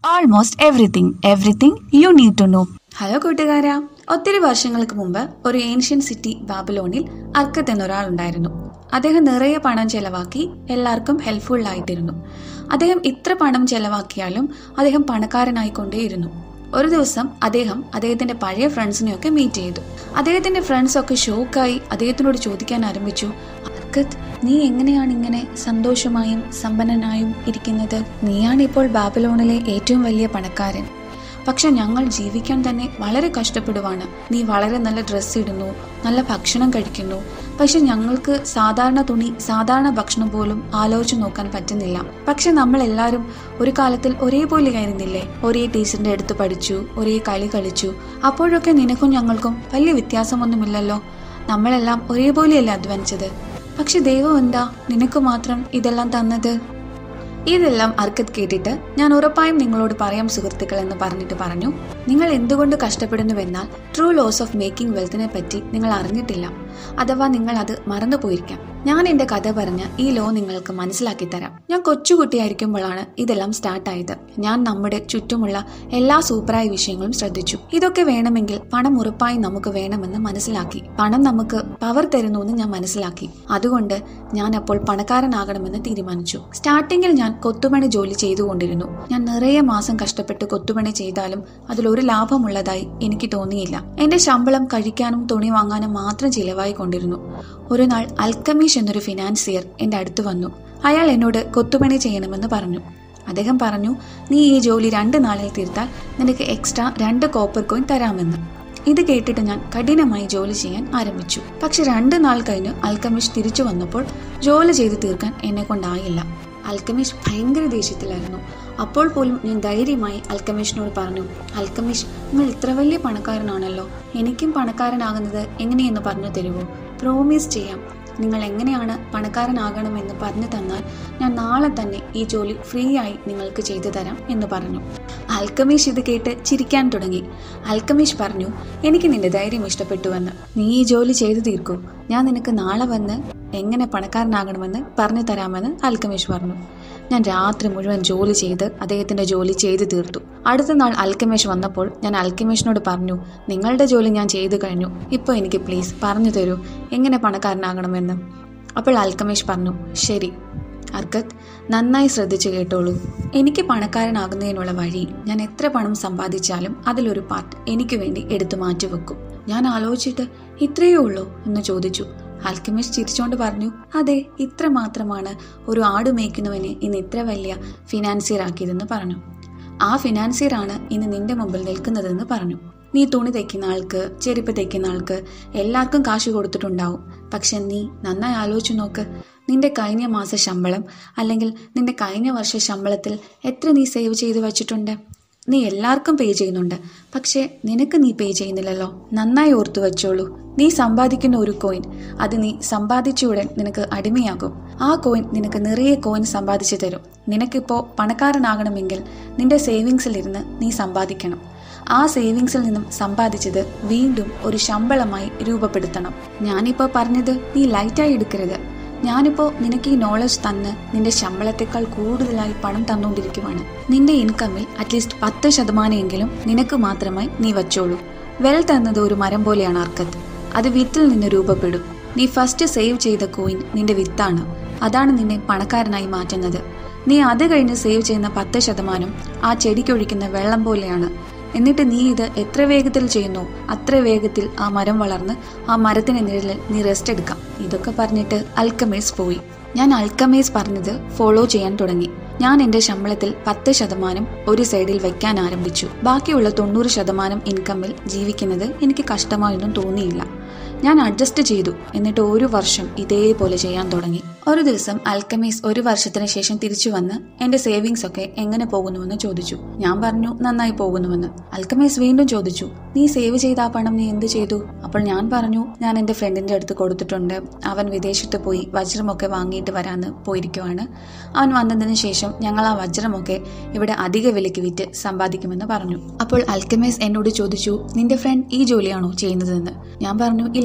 almost everything everything you need to know hello കൂട്ടുകാരാ ഒത്തിരി വർഷങ്ങൾക്ക് മുമ്പ് ഒരു ഏൻഷ്യൻ സിറ്റി ബാബിലോണിൽ അർക്കത്ത് എന്നൊരാളുണ്ടായിരുന്നു അദ്ദേഹം നിറയെ പണം ചെലവാക്കി എല്ലാവർക്കും ഹെൽപ്ഫുൾ ആയിട്ടിരുന്നു അദ്ദേഹം ഇത്ര പണം ചെലവാക്കിയാലും അദ്ദേഹം പണക്കാരനായിക്കൊണ്ടേയിരുന്നു ഒരു ദിവസം അദ്ദേഹം അദ്ദേഹത്തിന്റെ പഴയ ഫ്രണ്ട്സിനെയൊക്കെ മീറ്റ് ചെയ്തു അദ്ദേഹത്തിന്റെ ഫ്രണ്ട്സ് ഒക്കെ ഷോക്കായി അദ്ദേഹത്തിനോട് ചോദിക്കാൻ ആരംഭിച്ചു അർക്കത്ത് നീ എങ്ങനെയാണ് ഇങ്ങനെ സന്തോഷമായും സമ്പന്നനായും ഇരിക്കുന്നത് നീയാണ് ഇപ്പോൾ ബാബിലോണിലെ ഏറ്റവും വലിയ പണക്കാരൻ പക്ഷെ ഞങ്ങൾ ജീവിക്കാൻ തന്നെ വളരെ കഷ്ടപ്പെടുവാണ് നീ വളരെ നല്ല ഡ്രസ്സ് ഇടുന്നു നല്ല ഭക്ഷണം കഴിക്കുന്നു പക്ഷെ ഞങ്ങൾക്ക് സാധാരണ തുണി സാധാരണ ഭക്ഷണം പോലും ആലോചിച്ച് നോക്കാൻ പറ്റുന്നില്ല പക്ഷെ നമ്മൾ എല്ലാവരും ഒരു കാലത്തിൽ ഒരേപോലെ ആയിരുന്നില്ലേ ഒരേ ടീച്ചറിന്റെ അടുത്ത് പഠിച്ചു ഒരേ കളി കളിച്ചു അപ്പോഴൊക്കെ നിനക്കും ഞങ്ങൾക്കും വലിയ വ്യത്യാസമൊന്നുമില്ലല്ലോ നമ്മളെല്ലാം ഒരേപോലെയല്ലേ അധ്വാനിച്ചത് പക്ഷെ ദൈവം എന്താ നിനക്ക് മാത്രം ഇതെല്ലാം തന്നത് ഇതെല്ലാം അർക്കത്ത് കേട്ടിട്ട് ഞാൻ ഉറപ്പായും നിങ്ങളോട് പറയാം സുഹൃത്തുക്കൾ എന്ന് പറഞ്ഞിട്ട് പറഞ്ഞു നിങ്ങൾ എന്തുകൊണ്ട് കഷ്ടപ്പെടുന്നുവെന്നാൽ ട്രൂ ലോസ് ഓഫ് മേക്കിംഗ് വെൽത്തിനെ പറ്റി നിങ്ങൾ അറിഞ്ഞിട്ടില്ല അഥവാ നിങ്ങൾ അത് മറന്നുപോയിരിക്കാം ഞാൻ എന്റെ കഥ പറഞ്ഞ് ഈ ലോ നിങ്ങൾക്ക് മനസ്സിലാക്കി തരാം ഞാൻ കൊച്ചുകുട്ടിയായിരിക്കുമ്പോഴാണ് ഇതെല്ലാം സ്റ്റാർട്ടായത് ഞാൻ നമ്മുടെ ചുറ്റുമുള്ള എല്ലാ സൂപ്പറായ വിഷയങ്ങളും ശ്രദ്ധിച്ചു ഇതൊക്കെ വേണമെങ്കിൽ പണം ഉറപ്പായും നമുക്ക് വേണമെന്ന് മനസ്സിലാക്കി പണം നമുക്ക് പവർ തരുന്നു എന്ന് ഞാൻ മനസ്സിലാക്കി അതുകൊണ്ട് ഞാൻ അപ്പോൾ പണക്കാരനാകണമെന്ന് തീരുമാനിച്ചു സ്റ്റാർട്ടിങ്ങിൽ ഞാൻ കൊത്തുപണി ജോലി ചെയ്തുകൊണ്ടിരുന്നു ഞാൻ നിറയെ മാസം കഷ്ടപ്പെട്ട് കൊത്തുപണി ചെയ്താലും അതിലൊരു ലാഭമുള്ളതായി എനിക്ക് തോന്നിയില്ല എന്റെ ശമ്പളം കഴിക്കാനും തുണി വാങ്ങാനും മാത്രം ചിലവായി കൊണ്ടിരുന്നു ഒരു നാൾ അൽക്കമീഷ് എന്നൊരു ഫിനാൻസിയർ എന്റെ അടുത്ത് വന്നു അയാൾ എന്നോട് കൊത്തുപണി ചെയ്യണമെന്ന് പറഞ്ഞു അദ്ദേഹം പറഞ്ഞു നീ ഈ ജോലി രണ്ട് നാളിൽ തീർത്താൽ നിനക്ക് എക്സ്ട്രാ രണ്ട് കോപ്പർ കോയിൻ തരാമെന്ന് ഇത് കേട്ടിട്ട് ഞാൻ കഠിനമായി ജോലി ചെയ്യാൻ ആരംഭിച്ചു പക്ഷെ രണ്ട് നാൾ കഴിഞ്ഞ് അൽക്കമീഷ് തിരിച്ചു വന്നപ്പോൾ ജോലി ചെയ്ത് തീർക്കാൻ എന്നെ കൊണ്ടായില്ല അൽക്കമീഷ് ഭയങ്കര ദേഷ്യത്തിലായിരുന്നു അപ്പോൾ പോലും ഞാൻ ധൈര്യമായി അൽക്കമീഷിനോട് പറഞ്ഞു അൽക്കമീഷ് നിങ്ങൾ ഇത്ര വലിയ പണക്കാരനാണല്ലോ എനിക്കും പണക്കാരനാകുന്നത് എങ്ങനെയെന്ന് പറഞ്ഞു തരുമോ പ്രോമിസ് ചെയ്യാം നിങ്ങൾ എങ്ങനെയാണ് പണക്കാരനാകണമെന്ന് പറഞ്ഞു തന്നാൽ ഞാൻ നാളെ തന്നെ ഈ ജോലി ഫ്രീ ആയി നിങ്ങൾക്ക് ചെയ്തു തരാം എന്ന് പറഞ്ഞു അൽക്കമീഷ് ഇത് കേട്ട് ചിരിക്കാൻ തുടങ്ങി അൽക്കമീഷ് പറഞ്ഞു എനിക്ക് നിന്റെ ധൈര്യം ഇഷ്ടപ്പെട്ടുവെന്ന് നീ ഈ ജോലി ചെയ്തു തീർക്കൂ ഞാൻ നിനക്ക് നാളെ വന്ന് എങ്ങനെ പണക്കാരനാകണമെന്ന് പറഞ്ഞു തരാമെന്ന് അൽക്കമീഷ് പറഞ്ഞു ഞാൻ രാത്രി മുഴുവൻ ജോലി ചെയ്ത് അദ്ദേഹത്തിന്റെ ജോലി ചെയ്തു തീർത്തു അടുത്ത നാൾ അൽക്കമേഷ് വന്നപ്പോൾ ഞാൻ അൽക്കമേഷിനോട് പറഞ്ഞു നിങ്ങളുടെ ജോലി ഞാൻ ചെയ്തു കഴിഞ്ഞു ഇപ്പോൾ എനിക്ക് പ്ലീസ് പറഞ്ഞു തരൂ എങ്ങനെ പണക്കാരനാകണമെന്ന് അപ്പോൾ അൽക്കമേഷ് പറഞ്ഞു ശരി അർക്കത്ത് നന്നായി ശ്രദ്ധിച്ചു കേട്ടോളൂ എനിക്ക് പണക്കാരനാകുന്നതിനുള്ള വഴി ഞാൻ എത്ര പണം സമ്പാദിച്ചാലും അതിലൊരു പാർട്ട് എനിക്ക് വേണ്ടി എടുത്തു മാറ്റിവെക്കും ഞാൻ ആലോചിച്ചിട്ട് ഇത്രയേ ഉള്ളൂ എന്ന് ചോദിച്ചു അൽക്കമിഷ് ചിരിച്ചോണ്ട് പറഞ്ഞു അതെ ഇത്ര മാത്രമാണ് ഒരു ആട് മേയ്ക്കുന്നവനെ ഇന്ന് ഇത്ര വലിയ ഫിനാൻസിയർ ആക്കിയതെന്ന് പറഞ്ഞു ആ ഫിനാൻസിയർ ആണ് ഇന്ന് നിന്റെ മുമ്പിൽ നിൽക്കുന്നതെന്ന് പറഞ്ഞു നീ തുണി തയ്ക്കുന്ന ആൾക്ക് ചെരുപ്പ് തയ്ക്കുന്ന ആൾക്ക് എല്ലാവർക്കും കാശ് കൊടുത്തിട്ടുണ്ടാവും പക്ഷെ നീ നന്നായി ആലോചിച്ചു നോക്ക് നിന്റെ കഴിഞ്ഞ മാസ ശമ്പളം അല്ലെങ്കിൽ നിന്റെ കഴിഞ്ഞ വർഷ ശമ്പളത്തിൽ എത്ര നീ സേവ് ചെയ്ത് വെച്ചിട്ടുണ്ട് നീ എല്ലാവർക്കും പേ ചെയ്യുന്നുണ്ട് പക്ഷേ നിനക്ക് നീ പേ ചെയ്യുന്നില്ലല്ലോ നന്നായി ഓർത്തു വെച്ചോളൂ നീ സമ്പാദിക്കുന്ന ഒരു കോയിൻ അത് നീ സമ്പാദിച്ച ഉടൻ നിനക്ക് അടിമയാകും ആ കോയിൻ നിനക്ക് നിറയെ കോയിൻ സമ്പാദിച്ചു തരും നിനക്കിപ്പോൾ പണക്കാരനാകണമെങ്കിൽ നിന്റെ സേവിങ്സിലിരുന്ന് നീ സമ്പാദിക്കണം ആ സേവിങ്സിൽ നിന്നും സമ്പാദിച്ചത് വീണ്ടും ഒരു ശമ്പളമായി രൂപപ്പെടുത്തണം ഞാനിപ്പോൾ പറഞ്ഞത് നീ ലൈറ്റായി എടുക്കരുത് ഞാനിപ്പോൾ നിനക്ക് ഈ നോളജ് തന്ന് നിന്റെ ശമ്പളത്തെക്കാൾ കൂടുതലായി പണം തന്നുകൊണ്ടിരിക്കുവാണ് നിന്റെ ഇൻകമിൽ അറ്റ്ലീസ്റ്റ് പത്ത് ശതമാനമെങ്കിലും നിനക്ക് മാത്രമായി നീ വച്ചോളൂ വെൽത്ത് എന്നത് ഒരു മരം പോലെയാണ് അർക്കത്ത് അത് വിത്തിൽ നിന്ന് രൂപപ്പെടും നീ ഫസ്റ്റ് സേവ് ചെയ്ത കോയിൻ നിന്റെ വിത്താണ് അതാണ് നിന്നെ പണക്കാരനായി മാറ്റുന്നത് നീ അത് കഴിഞ്ഞ് സേവ് ചെയ്യുന്ന പത്ത് ശതമാനം ആ ചെടിക്കൊഴിക്കുന്ന വെള്ളം പോലെയാണ് എന്നിട്ട് നീ ഇത് എത്ര വേഗത്തിൽ ചെയ്യുന്നു അത്ര വേഗത്തിൽ ആ മരം വളർന്ന് ആ മരത്തിന് നിഴലിൽ നീ റെസ്റ്റ് എടുക്കാം ഇതൊക്കെ പറഞ്ഞിട്ട് അൽക്കമേസ് പോയി ഞാൻ അൽക്കമേസ് പറഞ്ഞത് ഫോളോ ചെയ്യാൻ തുടങ്ങി ഞാൻ എന്റെ ശമ്പളത്തിൽ പത്ത് ശതമാനം ഒരു സൈഡിൽ വെക്കാൻ ആരംഭിച്ചു ബാക്കിയുള്ള തൊണ്ണൂറ് ശതമാനം ഇൻകമിൽ ജീവിക്കുന്നത് എനിക്ക് കഷ്ടമായൊന്നും തോന്നിയില്ല ഞാൻ അഡ്ജസ്റ്റ് ചെയ്തു എന്നിട്ട് ഒരു വർഷം ഇതേപോലെ ചെയ്യാൻ തുടങ്ങി ഒരു ദിവസം അൽക്കമീസ് ഒരു വർഷത്തിന് ശേഷം തിരിച്ചു വന്ന് എന്റെ സേവിങ്സ് ഒക്കെ എങ്ങനെ പോകുന്നുവെന്ന് ചോദിച്ചു ഞാൻ പറഞ്ഞു നന്നായി പോകുന്നുവെന്ന് അൽക്കമീസ് വീണ്ടും ചോദിച്ചു നീ സേവ് ചെയ്ത ആ പണം നീ എന്ത് ചെയ്തു അപ്പോൾ ഞാൻ പറഞ്ഞു ഞാൻ എന്റെ ഫ്രണ്ടിന്റെ അടുത്ത് കൊടുത്തിട്ടുണ്ട് അവൻ വിദേശത്ത് പോയി വജ്രമൊക്കെ വാങ്ങിയിട്ട് വരാന്ന് പോയിരിക്കുവാണ് അവൻ വന്നതിന് ശേഷം ഞങ്ങൾ ആ വജ്രമൊക്കെ ഇവിടെ അധിക വിലയ്ക്ക് വിറ്റ് സമ്പാദിക്കുമെന്ന് പറഞ്ഞു അപ്പോൾ അൽക്കമേസ് എന്നോട് ചോദിച്ചു നിന്റെ ഫ്രണ്ട് ഈ ജോലിയാണോ ചെയ്യുന്നതെന്ന് ഞാൻ പറഞ്ഞു ഇല്ല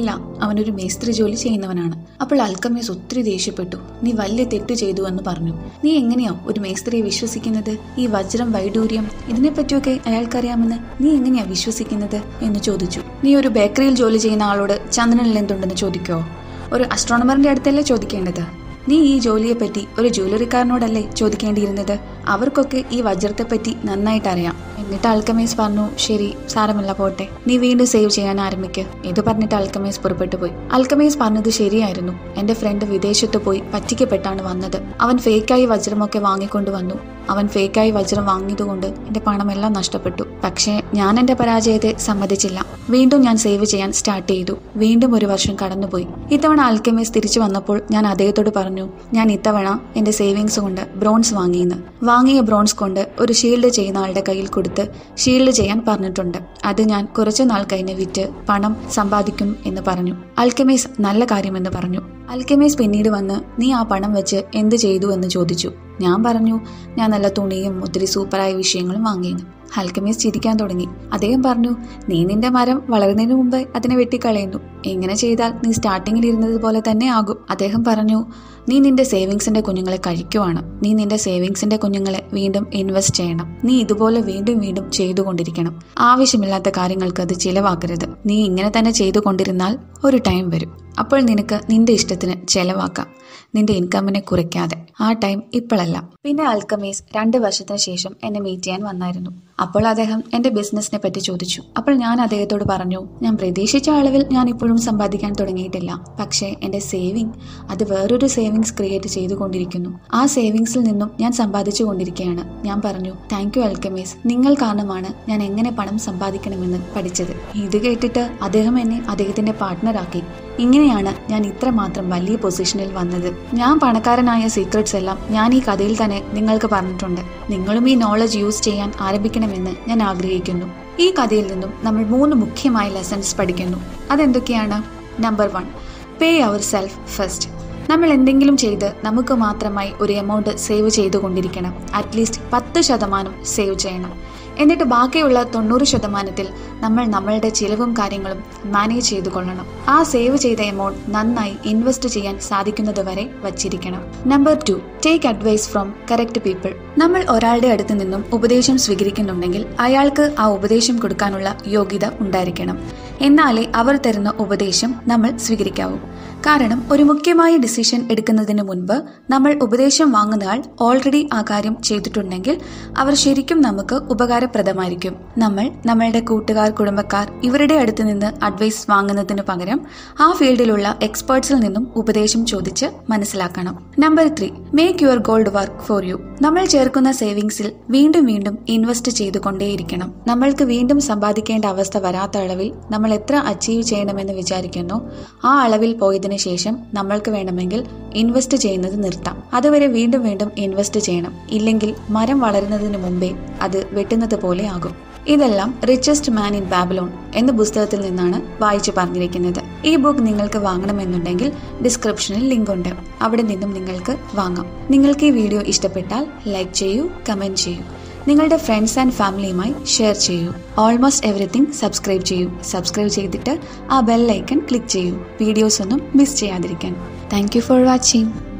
ഇല്ല അവനൊരു മേസ്ത്രി ജോലി ചെയ്യുന്നവനാണ് അപ്പോൾ അൽക്കമേസ് ഒത്തിരി ദേഷ്യപ്പെട്ടു നീ വലിയ തെറ്റ് ചെയ്തു എന്ന് പറഞ്ഞു നീ എങ്ങനെയാ ഒരു മേസ്ത്രിയെ വിശ്വസിക്കുന്നത് ഈ വജ്രം വൈഡൂര്യം ഇതിനെപ്പറ്റിയൊക്കെ അയാൾക്കറിയാമെന്ന് നീ എങ്ങനെയാ വിശ്വസിക്കുന്നത് എന്ന് ചോദിച്ചു നീ ഒരു ബേക്കറിയിൽ ജോലി ചെയ്യുന്ന ആളോട് ചന്ദ്രനിൽ എന്തുണ്ടെന്ന് ചോദിക്കോ ഒരു അസ്ട്രോണമറിന്റെ അടുത്തല്ലേ ചോദിക്കേണ്ടത് നീ ഈ ജോലിയെപ്പറ്റി ഒരു ജ്വല്ലറിക്കാരനോടല്ലേ ചോദിക്കേണ്ടിയിരുന്നത് അവർക്കൊക്കെ ഈ വജ്രത്തെപ്പറ്റി നന്നായിട്ട് അറിയാം എന്നിട്ട് അൽക്കമേസ് പറഞ്ഞു ശരി സാരമല്ല പോട്ടെ നീ വീണ്ടും സേവ് ചെയ്യാൻ ആരംഭിക്ക് ഇത് പറഞ്ഞിട്ട് അൽക്കമേസ് പുറപ്പെട്ടു പോയി അൽക്കമേസ് പറഞ്ഞത് ശരിയായിരുന്നു എന്റെ ഫ്രണ്ട് വിദേശത്ത് പോയി പറ്റിക്കപ്പെട്ടാണ് വന്നത് അവൻ ഫേക്കായി വജ്രമൊക്കെ വാങ്ങിക്കൊണ്ട് വന്നു അവൻ ഫേക്കായി വജ്രം വാങ്ങിയതുകൊണ്ട് എന്റെ പണമെല്ലാം നഷ്ടപ്പെട്ടു പക്ഷേ ഞാൻ എന്റെ പരാജയത്തെ സമ്മതിച്ചില്ല വീണ്ടും ഞാൻ സേവ് ചെയ്യാൻ സ്റ്റാർട്ട് ചെയ്തു വീണ്ടും ഒരു വർഷം കടന്നുപോയി ഇത്തവണ ആൽക്കമേസ് തിരിച്ചു വന്നപ്പോൾ ഞാൻ അദ്ദേഹത്തോട് പറഞ്ഞു ഞാൻ ഇത്തവണ എന്റെ സേവിങ്സ് കൊണ്ട് ബ്രോൺസ് വാങ്ങിയെന്ന് വാങ്ങിയ ബ്രോൺസ് കൊണ്ട് ഒരു ഷീൽഡ് ചെയ്യുന്ന ആളുടെ കയ്യിൽ കൊടുത്ത് ഷീൽഡ് ചെയ്യാൻ പറഞ്ഞിട്ടുണ്ട് അത് ഞാൻ കുറച്ചു നാൾ കഴിഞ്ഞ് വിറ്റ് പണം സമ്പാദിക്കും എന്ന് പറഞ്ഞു അൽക്കമേസ് നല്ല കാര്യമെന്ന് പറഞ്ഞു അൽക്കമേസ് പിന്നീട് വന്ന് നീ ആ പണം വെച്ച് എന്ത് ചെയ്തു എന്ന് ചോദിച്ചു ഞാൻ പറഞ്ഞു ഞാൻ നല്ല തുണിയും ഒത്തിരി സൂപ്പറായ വിഷയങ്ങളും വാങ്ങിയെന്ന് ഹൽക്കമേസ് ചിരിക്കാൻ തുടങ്ങി അദ്ദേഹം പറഞ്ഞു നീ നിന്റെ മരം വളരുന്നതിന് മുമ്പ് അതിനെ വെട്ടിക്കളയുന്നു ഇങ്ങനെ ചെയ്താൽ നീ സ്റ്റാർട്ടിങ്ങിൽ ഇരുന്നത് പോലെ തന്നെ ആകും അദ്ദേഹം പറഞ്ഞു നീ നിന്റെ സേവിങ്സിന്റെ കുഞ്ഞുങ്ങളെ കഴിക്കുവാണ് നീ നിന്റെ സേവിങ്സിന്റെ കുഞ്ഞുങ്ങളെ വീണ്ടും ഇൻവെസ്റ്റ് ചെയ്യണം നീ ഇതുപോലെ വീണ്ടും വീണ്ടും ചെയ്തുകൊണ്ടിരിക്കണം ആവശ്യമില്ലാത്ത കാര്യങ്ങൾക്ക് അത് ചിലവാക്കരുത് നീ ഇങ്ങനെ തന്നെ ചെയ്തുകൊണ്ടിരുന്നാൽ ഒരു ടൈം വരും അപ്പോൾ നിനക്ക് നിന്റെ ഇഷ്ടത്തിന് ചെലവാക്കാം നിന്റെ ഇൻകമിനെ കുറയ്ക്കാതെ ആ ടൈം ഇപ്പോഴല്ല പിന്നെ അൽക്കമീസ് രണ്ട് വർഷത്തിന് ശേഷം എന്നെ മീറ്റ് ചെയ്യാൻ വന്നായിരുന്നു അപ്പോൾ അദ്ദേഹം എന്റെ ബിസിനസിനെ പറ്റി ചോദിച്ചു അപ്പോൾ ഞാൻ അദ്ദേഹത്തോട് പറഞ്ഞു ഞാൻ പ്രതീക്ഷിച്ച അളവിൽ ഞാൻ ഇപ്പോഴും സമ്പാദിക്കാൻ തുടങ്ങിയിട്ടില്ല പക്ഷേ എന്റെ സേവിങ് അത് വേറൊരു സേവിങ്സ് ക്രിയേറ്റ് ചെയ്തുകൊണ്ടിരിക്കുന്നു ആ സേവിങ്സിൽ നിന്നും ഞാൻ സമ്പാദിച്ചു കൊണ്ടിരിക്കുകയാണ് ഞാൻ പറഞ്ഞു താങ്ക് യു അൽക്കമീസ് നിങ്ങൾ കാരണമാണ് ഞാൻ എങ്ങനെ പണം സമ്പാദിക്കണമെന്ന് പഠിച്ചത് ഇത് കേട്ടിട്ട് അദ്ദേഹം എന്നെ അദ്ദേഹത്തിന്റെ പാർട്ട്ണറാക്കി ഇങ്ങനെയാണ് ഞാൻ ഇത്രമാത്രം വലിയ പൊസിഷനിൽ വന്നത് ഞാൻ പണക്കാരനായ സീക്രട്സ് എല്ലാം ഞാൻ ഈ കഥയിൽ തന്നെ നിങ്ങൾക്ക് പറഞ്ഞിട്ടുണ്ട് നിങ്ങളും ഈ നോളജ് യൂസ് ചെയ്യാൻ ആരംഭിക്കണമെന്ന് ഞാൻ ആഗ്രഹിക്കുന്നു ഈ കഥയിൽ നിന്നും നമ്മൾ മൂന്ന് മുഖ്യമായ ലെസൺസ് പഠിക്കുന്നു അതെന്തൊക്കെയാണ് number one pay yourself first നമ്മൾ എന്തെങ്കിലും ചെയ്ത് നമുക്ക് മാത്രമായി ഒരു എമൗണ്ട് സേവ് ചെയ്തുകൊണ്ടിരിക്കണം അറ്റ്ലീസ്റ്റ് പത്ത് ശതമാനം സേവ് ചെയ്യണം എന്നിട്ട് ബാക്കിയുള്ള തൊണ്ണൂറ് ശതമാനത്തിൽ നമ്മൾ നമ്മളുടെ ചിലവും കാര്യങ്ങളും മാനേജ് ചെയ്തു കൊള്ളണം ആ സേവ് ചെയ്ത എമൗണ്ട് നന്നായി ഇൻവെസ്റ്റ് ചെയ്യാൻ സാധിക്കുന്നത് വരെ വച്ചിരിക്കണം number two take advice from correct people നമ്മൾ ഒരാളുടെ അടുത്ത് നിന്നും ഉപദേശം സ്വീകരിക്കുന്നുണ്ടെങ്കിൽ അയാൾക്ക് ആ ഉപദേശം കൊടുക്കാനുള്ള യോഗ്യത ഉണ്ടായിരിക്കണം എന്നാലേ അവർ തരുന്ന ഉപദേശം നമ്മൾ സ്വീകരിക്കാവൂ കാരണം ഒരു മുഖ്യമായ ഡിസിഷൻ എടുക്കുന്നതിന് മുൻപ് നമ്മൾ ഉപദേശം വാങ്ങുന്നയാൾ ഓൾറെഡി ആ കാര്യം ചെയ്തിട്ടുണ്ടെങ്കിൽ അവർ ശരിക്കും നമുക്ക് ഉപകാരപ്രദമായിരിക്കും നമ്മൾ നമ്മളുടെ കൂട്ടുകാർ കുടുംബക്കാർ ഇവരുടെ അടുത്ത് നിന്ന് അഡ്വൈസ് വാങ്ങുന്നതിന് പകരം ആ ഫീൽഡിലുള്ള എക്സ്പേർട്സിൽ നിന്നും ഉപദേശം ചോദിച്ച് മനസ്സിലാക്കണം number three make your gold work for you നമ്മൾ ചേർക്കുന്ന സേവിങ്സിൽ വീണ്ടും വീണ്ടും ഇൻവെസ്റ്റ് ചെയ്തുകൊണ്ടേയിരിക്കണം നമ്മൾക്ക് വീണ്ടും സമ്പാദിക്കേണ്ട അവസ്ഥ വരാത്ത അളവിൽ നമ്മൾ എത്ര അച്ചീവ് ചെയ്യണമെന്ന് വിചാരിക്കുന്നോ ആ അളവിൽ പോയതിനു ശേഷം നമ്മൾക്ക് വേണമെങ്കിൽ ഇൻവെസ്റ്റ് ചെയ്യുന്നത് നിർത്താം അതുവരെ വീണ്ടും വീണ്ടും ഇൻവെസ്റ്റ് ചെയ്യണം ഇല്ലെങ്കിൽ മരം വളരുന്നതിന് മുമ്പേ അത് വെട്ടുന്നത് പോലെ ആകും ഇതെല്ലാം റിച്ചസ്റ്റ് മാൻ ഇൻ ബാബിലോൺ എന്ന പുസ്തകത്തിൽ നിന്നാണ് വായിച്ചു പറഞ്ഞിരിക്കുന്നത് ഈ ബുക്ക് നിങ്ങൾക്ക് വാങ്ങണമെന്നുണ്ടെങ്കിൽ ഡിസ്ക്രിപ്ഷനിൽ ലിങ്ക് ഉണ്ട് അവിടെ നിന്നും നിങ്ങൾക്ക് വാങ്ങാം നിങ്ങൾക്ക് ഈ വീഡിയോ ഇഷ്ടപ്പെട്ടാൽ ലൈക്ക് ചെയ്യൂ കമന്റ് ചെയ്യൂ നിങ്ങളുടെ ഫ്രണ്ട്സ് ആൻഡ് ഫാമിലിയുമായി ഷെയർ ചെയ്യൂ ഓൾമോസ്റ്റ് എവറിത്തിങ് സബ്സ്ക്രൈബ് ചെയ്യൂ സബ്സ്ക്രൈബ് ചെയ്തിട്ട് ആ ബെൽ ഐക്കൺ ക്ലിക്ക് ചെയ്യൂ വീഡിയോസ് ഒന്നും മിസ് ചെയ്യാതിരിക്കാൻ താങ്ക് യു ഫോർ വാച്ചിങ്